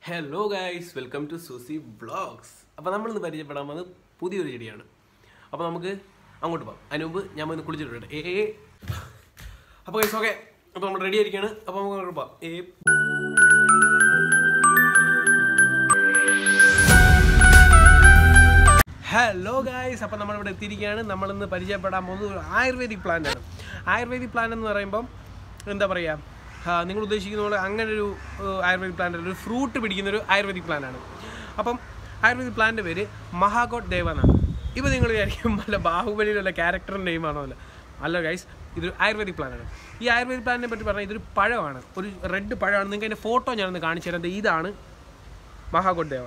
hello guys welcome to Susie vlogs അപ്പോൾ നമ്മളിന്ന് പരിചയപ്പെടാൻ പോകുന്നത് പുതിയൊരു ചെടിയാണ് അപ്പോൾ നമുക്ക് അങ്ങോട്ട് പോകാം അതിന് മുമ്പ് ഞാൻ വന്ന് കുളിച്ചിട്ടുണ്ട് ഏ ഏ അപ്പോൾ ഗൈസ് ഓക്കെ അപ്പോൾ നമ്മൾ റെഡി ആയിരിക്കുകയാണ് അപ്പോൾ നമുക്ക് അങ്ങോട്ട് പോകാം ഏ ഹലോ ഗായ്സ് അപ്പോൾ നമ്മളിവിടെ എത്തിയിരിക്കുകയാണ് നമ്മളിന്ന് പരിചയപ്പെടാൻ പോകുന്നത് ഒരു ആയുർവേദിക് പ്ലാന്റ് ആണ് ആയുർവേദിക് പ്ലാന്റ് എന്ന് പറയുമ്പം എന്താ പറയുക നിങ്ങൾ ഉദ്ദേശിക്കുന്ന പോലെ അങ്ങനെ ഒരു ഏഹ്, ആയുർവേദിക് പ്ലാന്റ് ഒരു ഫ്രൂട്ട് പിടിക്കുന്ന ഒരു ആയുർവേദിക് പ്ലാന്റ് ആണ് അപ്പം ആയുർവേദിക് പ്ലാന്റിൻ്റെ പേര് മഹാഗോഡ് ദേവ എന്നാണ് ഇപ്പോൾ നിങ്ങൾ വിചാരിക്കും വല്ല ബാഹുബലിയിലുള്ള ക്യാരക്ടറിൻ്റെ നെയിമാണോ അല്ല അല്ല ഗൈസ് ഇതൊരു ആയുർവേദിക് പ്ലാന്റാണ് ഈ ആയുർവേദിക് പ്ലാന്റിനെ പറ്റി പറഞ്ഞാൽ ഇതൊരു പഴമാണ് ഒരു റെഡ് പഴമാണ് നിങ്ങൾക്ക് അതിൻ്റെ ഫോട്ടോ ഞാനൊന്ന് കാണിച്ചു തരാം ദേ ഇതാണ് മഹാഗോഡ് ദേവ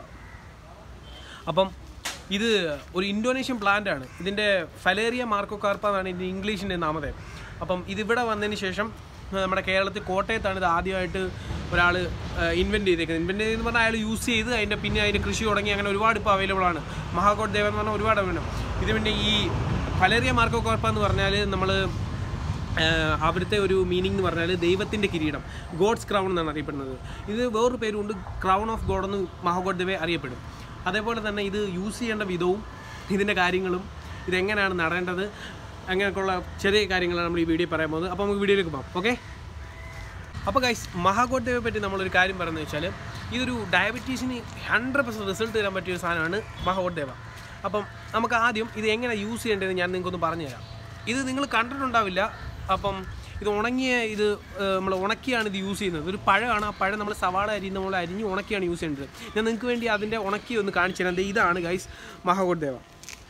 അപ്പം ഇത് ഒരു ഇന്തോനേഷ്യൻ പ്ലാന്റ് ആണ് ഇതിൻ്റെ ഫലേറിയ മാർക്കോ കാർപ്പ എന്നാണ് ഇതിൻ്റെ ഇംഗ്ലീഷിൻ്റെ നാമധേയം അപ്പം ഇതിവിടെ വന്നതിന് ശേഷം ആ, നമ്മുടെ കേരളത്തിൽ കോട്ടയത്താണ് ഇത് ആദ്യമായിട്ട് ഒരാൾ ഇൻവെൻറ്റ് ചെയ്തേക്കുന്നത് ഇൻവെൻറ്റ് ചെയ്തെന്ന് പറഞ്ഞാൽ അയാൾ യൂസ് ചെയ്ത് അതിൻ്റെ പിന്നെ അതിൻ്റെ കൃഷി തുടങ്ങി അങ്ങനെ ഒരുപാട് ഇപ്പോൾ അവൈലബിൾ ആണ് മഹാകോട്ട് ദേവൻ എന്ന് പറഞ്ഞാൽ ഒരുപാട് അവൈലബിൾ ഇത് പിന്നെ ഈ ഫലേറിയ മാർക്കോ കാർപ്പ എന്ന് പറഞ്ഞാൽ നമ്മൾ അവിടുത്തെ ഒരു മീനിങ് എന്ന് പറഞ്ഞാൽ ദൈവത്തിൻ്റെ കിരീടം ഗോഡ്സ് ക്രൗൺ എന്നാണ് അറിയപ്പെടുന്നത് ഇത് വേറൊരു പേരുണ്ട് ക്രൗൺ ഓഫ് ഗോഡ് എന്ന് മഹാഗോഡ് ദേവെ അറിയപ്പെടും അതേപോലെ തന്നെ ഇത് യൂസ് ചെയ്യേണ്ട വിധവും ഇതിൻ്റെ കാര്യങ്ങളും ഇതെങ്ങനെയാണ് നടേണ്ടത് അങ്ങനെയൊക്കെയുള്ള ചെറിയ കാര്യങ്ങളാണ് നമ്മൾ ഈ വീഡിയോ പറയാൻ പോകുന്നത് അപ്പോൾ നമുക്ക് വീഡിയോയിലേക്ക് പോകാം ഓക്കെ അപ്പോൾ ഗൈസ് മഹാഗോഡ് ദേവയെ പറ്റി നമ്മളൊരു കാര്യം പറയുന്നത് വെച്ചാൽ ഇതൊരു ഡയബറ്റീസിന് ഹൺഡ്രഡ് പെർസെൻറ്റ് റിസൾട്ട് തരാൻ പറ്റിയ ഒരു സാധനമാണ് മഹാഗോഡ് ദേവ അപ്പം നമുക്ക് ആദ്യം ഇത് എങ്ങനെ യൂസ് ചെയ്യേണ്ടതെന്ന് ഞാൻ നിങ്ങൾക്കൊന്ന് പറഞ്ഞുതരാം ഇത് നിങ്ങൾ കണ്ടിട്ടുണ്ടാവില്ല അപ്പം ഇത് ഉണങ്ങിയ ഇത് നമ്മൾ ഉണക്കിയാണ് ഇത് യൂസ് ചെയ്യുന്നത് ഒരു പഴമാണ് ആ പഴം നമ്മൾ സവാള അരിയുന്ന പോലെ അരിഞ്ഞ് ഉണക്കിയാണ് യൂസ് ചെയ്യേണ്ടത് ഞാൻ നിങ്ങൾക്ക് വേണ്ടി അതിൻ്റെ ഉണക്കി ഒന്ന് കാണിച്ചു തരാം ദേ ഇതാണ് ഗൈസ് മഹാഗോഡ് ദേവ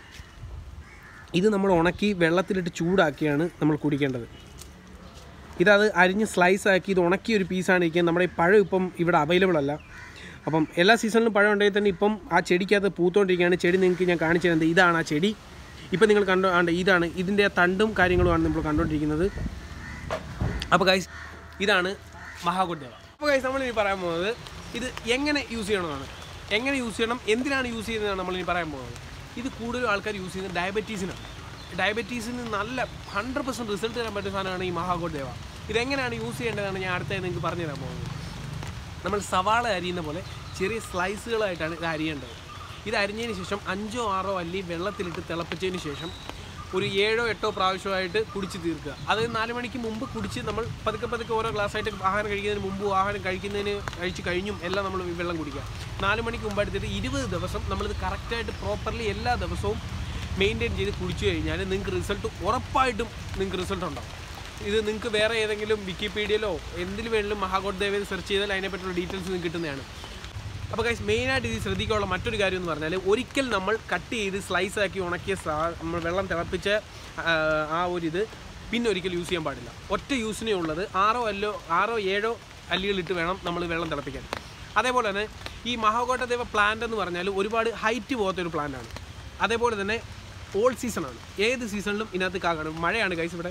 ഇത് നമ്മൾ ഉണക്കി വെള്ളത്തിലിട്ട് ചൂടാക്കിയാണ് നമ്മൾ കുടിക്കേണ്ടത് ഇതത് അരിഞ്ഞ് സ്ലൈസ് ആക്കി ഇത് ഉണക്കിയ ഒരു പീസാണ് ഇരിക്കുന്നത് നമ്മുടെ ഈ പഴം ഇപ്പം ഇവിടെ അവൈലബിൾ അല്ല അപ്പം എല്ലാ സീസണിലും പഴം ഉണ്ടെങ്കിൽ തന്നെ ഇപ്പം ആ ചെടിക്കകത്ത് പൂത്തോണ്ടിരിക്കുകയാണ് ചെടി നിങ്ങൾക്ക് ഞാൻ കാണിച്ചു തരുന്നത് ഇതാണ് ആ ചെടി ഇപ്പം നിങ്ങൾ കണ്ടോ ആണ്ട് ഇതാണ് ഇതിൻ്റെ തണ്ടും കാര്യങ്ങളുമാണ് നമ്മൾ കണ്ടുകൊണ്ടിരിക്കുന്നത് അപ്പോൾ ഗൈസ് ഇതാണ് മഹാഗുഡ്ദേവ അപ്പോൾ ഗൈസ് നമ്മൾ ഇനി പറയാൻ പോകുന്നത് ഇത് എങ്ങനെ യൂസ് ചെയ്യണമെന്നാണ് എങ്ങനെ യൂസ് ചെയ്യണം എന്തിനാണ് യൂസ് ചെയ്യുന്നതാണ് നമ്മൾ ഇനി പറയാൻ പോകുന്നത് ഇത് കൂടുതലും ആൾക്കാർ യൂസ് ചെയ്യുന്നത് ഡയബറ്റീസിനാണ് ഡയബറ്റീസിന് നല്ല ഹൺഡ്രഡ് പെർസെൻറ്റ് റിസൾട്ട് തരാൻ പറ്റുന്ന സാധനമാണ് ഈ മഹാഗുഡ്ദേവ ഇതെങ്ങനെയാണ് യൂസ് ചെയ്യേണ്ടതാണ് ഞാൻ അടുത്തത് നിങ്ങൾക്ക് പറഞ്ഞു തരാൻ പോകുന്നത് നമ്മൾ സവാള അരിയുന്ന പോലെ ചെറിയ സ്ലൈസുകളായിട്ടാണ് ഇത് അരിയേണ്ടത് ഇത് അരിഞ്ഞതിന് ശേഷം അഞ്ചോ ആറോ അല്ലി വെള്ളത്തിലിട്ട് തിളപ്പിച്ചതിന് ശേഷം ഒരു ഏഴോ എട്ടോ പ്രാവശ്യമായിട്ട് കുടിച്ച് തീർക്കുക അത് നാല് മണിക്ക് മുമ്പ് കുടിച്ച് നമ്മൾ പതുക്കെ പതുക്കെ ഓരോ ഗ്ലാസ്സായിട്ട് ആഹാരം കഴിക്കുന്നതിന് മുമ്പും ആഹാരം കഴിക്കുന്നതിന് കഴിച്ച് കഴിഞ്ഞും എല്ലാം നമ്മൾ ഈ വെള്ളം കുടിക്കുക നാല് മണിക്ക് മുമ്പ് എടുത്തിട്ട് ഇരുപത് ദിവസം നമ്മളിത് കറക്റ്റായിട്ട് പ്രോപ്പർലി എല്ലാ ദിവസവും മെയിൻറ്റെയിൻ ചെയ്ത് കുടിച്ചു കഴിഞ്ഞാൽ നിങ്ങൾക്ക് റിസൾട്ട് ഉറപ്പായിട്ടും നിങ്ങൾക്ക് റിസൾട്ട് ഉണ്ടാവും ഇത് നിങ്ങൾക്ക് വേറെ ഏതെങ്കിലും വിക്കിപീഡിയയിലോ എന്തിൽ വേണമെങ്കിലും മഹാഗോഡ് ദേവയിൽ സെർച്ച് ചെയ്താൽ അതിനെപ്പറ്റിയുള്ള ഡീറ്റെയിൽസ് നിങ്ങൾക്ക് കിട്ടുന്നതാണ് അപ്പോൾ ഗൈസ് മെയിനായിട്ട് ഇത് ശ്രദ്ധിക്കാനുള്ള മറ്റൊരു കാര്യം എന്ന് പറഞ്ഞാൽ ഒരിക്കൽ നമ്മൾ കട്ട് ചെയ്ത് സ്ലൈസ് ആക്കി ഉണക്കിയ സാ നമ്മൾ വെള്ളം തിളപ്പിച്ച ആ, ആ ഒരു ഇത് പിന്നെ ഒരിക്കൽ യൂസ് ചെയ്യാൻ പാടില്ല ഒറ്റ യൂസിനേ ഉള്ളത് ആറോ അല്ലോ ആറോ ഏഴോ അല്ലികളിട്ട് വേണം നമ്മൾ വെള്ളം തിളപ്പിക്കാൻ അതേപോലെ തന്നെ ഈ മഹാകോട്ടദേവ പ്ലാന്റ് എന്ന് പറഞ്ഞാൽ ഒരുപാട് ഹൈറ്റ് പോകാത്ത ഒരു പ്ലാന്റ് ആണ് അതേപോലെ തന്നെ ഓൾ സീസണാണ് ഏത് സീസണിലും ഇതിനകത്ത് കാക്കാണ് മഴയാണ് ഗൈസ് ഇവിടെ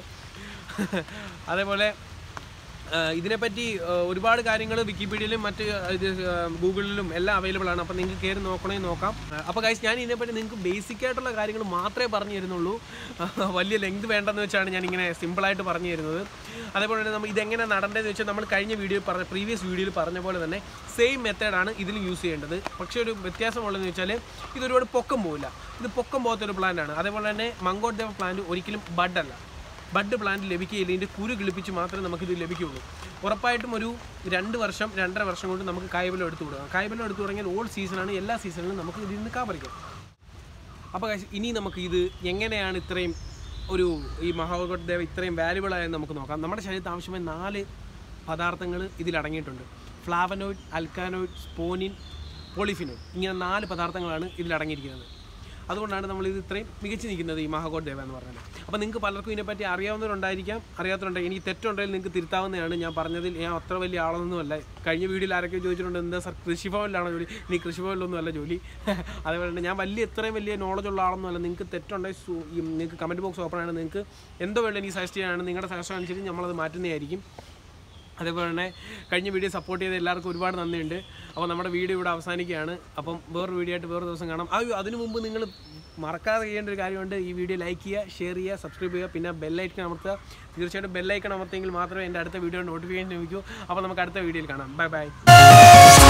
അതേപോലെ ആ, ഇതിനെപ്പറ്റി ആ, ഒരുപാട് കാര്യങ്ങൾ വിക്കിപീഡിയയിലും മറ്റ് ആ, ഇത് ആ, ഗൂഗിളിലും എല്ലാം അവൈലബിൾ ആണ് അപ്പോൾ നിങ്ങൾക്ക് കയറി നോക്കണേ നോക്കാം അപ്പോൾ ഗൈസ് ഞാൻ ഇതിനെപ്പറ്റി നിങ്ങൾക്ക് ബേസിക് ആയിട്ടുള്ള കാര്യങ്ങൾ മാത്രമേ പറഞ്ഞു തരുന്നുള്ളൂ വലിയ ലെങ്ത് വേണ്ടെന്ന് വെച്ചാണ് ഞാൻ ഇങ്ങനെ സിമ്പിളായിട്ട് പറഞ്ഞു തരുന്നത് അതേപോലെ തന്നെ നമ്മൾ ഇതെങ്ങനെ നടണ്ടതെന്ന് വെച്ചാൽ നമ്മൾ കഴിഞ്ഞ വീഡിയോ പറഞ്ഞ പ്രീവിയസ് വീഡിയോയിൽ പറഞ്ഞ പോലെ തന്നെ സെയിം മെത്തേഡാണ് ഇതിലും യൂസ് ചെയ്യേണ്ടത് പക്ഷേ ഒരു വ്യത്യാസമുള്ളതെന്ന് വെച്ചാൽ ഇത് ഒരുപാട് പൊക്കം പോവില്ല ഇത് പൊക്കം പോകാത്തൊരു പ്ലാന്റ് ആണ് അതേപോലെ തന്നെ മങ്കോട്ട് ദേവ പ്ലാന്റ് ഒരിക്കലും ബഡല്ല ബഡ് പ്ലാന്റ് ലഭിക്കുകയില്ല ഇതിൻ്റെ കുരു കിളിപ്പിച്ച് മാത്രമേ നമുക്കിത് ലഭിക്കുകയുള്ളൂ ഉറപ്പായിട്ടും ഒരു രണ്ട് വർഷം രണ്ടര വർഷം കൊണ്ട് നമുക്ക് കായ്ബലം എടുത്തു കൊടുക്കാം കായ്ബലം എടുത്തു തുടങ്ങിയാൽ ഓൾ സീസണാണ് എല്ലാ സീസണിലും നമുക്ക് ഇതിൽ നിന്ന് കാപ്പറിക്കാം അപ്പോൾ guys, ഇനി നമുക്ക് ഇത് എങ്ങനെയാണ് ഇത്രയും ഒരു ഈ മഹാഗോട്ട് ദേവ ഇത്രയും വാല്യുബിൾ ആയെന്ന് നമുക്ക് നോക്കാം നമ്മുടെ ശരീരത്തിന് ആവശ്യമായ നാല് പദാർത്ഥങ്ങൾ ഇതിൽ അടങ്ങിയിട്ടുണ്ട് ഫ്ലാവനോയിഡ് അൽക്കാനോയിഡ് സ്പോനിൻ പോളിഫിനോയിഡ് ഇങ്ങനെ നാല് പദാർത്ഥങ്ങളാണ് ഇതിൽ അടങ്ങിയിരിക്കുന്നത് അതുകൊണ്ടാണ് നമ്മൾ ഇത് ഇത്രയും മികച്ചു നിൽക്കുന്നത് ഈ മഹാഗോഡ് ദേവ എന്ന് പറഞ്ഞാൽ അപ്പോൾ നിങ്ങൾക്ക് പലർക്കും ഇതിനെപ്പറ്റി അറിയാവുന്നവരുണ്ടായിരിക്കാം അറിയാത്തവരുണ്ടെങ്കിൽ എനിക്ക് തെറ്റുണ്ടെങ്കിൽ നിങ്ങൾക്ക് തിരുത്താവുന്നതാണ് ഞാൻ പറഞ്ഞതിൽ ഞാൻ അത്ര വലിയ ആളൊന്നുമല്ല കഴിഞ്ഞ വീഡിയോയിൽ ആരൊക്കെ ചോദിച്ചിട്ടുണ്ട് എന്താ സാർ കൃഷിഭവനിലാണോ ജോലി നീ കൃഷിഭവനിലൊന്നും അല്ല ജോലി അതേപോലെ തന്നെ ഞാൻ വലിയ ഇത്രയും വലിയ നോളജ് ഉള്ള ആളൊന്നും അല്ല നിങ്ങൾക്ക് തെറ്റുണ്ടെങ്കിൽ സു- ഈ നിങ്ങൾക്ക് കമൻറ്റ് ബോക്സ് ഓപ്പൺ ആണ് നിങ്ങൾക്ക് എന്തോ വേണ്ട എനിക്ക് സജസ്റ്റ് ചെയ്യാനാണ് നിങ്ങളുടെ സജഷൻ അനുസരിച്ച് നമ്മളത് മാറ്റുന്നതായിരിക്കും അതേപോലെ തന്നെ കഴിഞ്ഞ വീഡിയോ സപ്പോർട്ട് ചെയ്ത എല്ലാവർക്കും ഒരുപാട് നന്ദിയുണ്ട് അപ്പോൾ നമ്മുടെ വീഡിയോ ഇവിടെ അവസാനിക്കുകയാണ് അപ്പം വേറൊരു വീഡിയോ ആയിട്ട് വേറൊരു ദിവസം കാണാം അയ്യോ അതിനു മുമ്പ് നിങ്ങൾ മറക്കാതെ ചെയ്യേണ്ട ഒരു കാര്യമുണ്ട് ഈ വീഡിയോ ലൈക്ക് ചെയ്യുക ഷെയർ ചെയ്യുക സബ്സ്ക്രൈബ് ചെയ്യുക പിന്നെ ബെല്ലൈക്കൺ അമർത്തുക തീർച്ചയായിട്ടും ബെല്ലൈക്കൺ അമർത്തിയെങ്കിൽ മാത്രമേ എൻ്റെ അടുത്ത വീഡിയോ നോട്ടിഫിക്കേഷൻ ലഭിക്കൂ അപ്പോൾ നമുക്ക് അടുത്ത വീഡിയോയിൽ കാണാം ബൈ ബൈ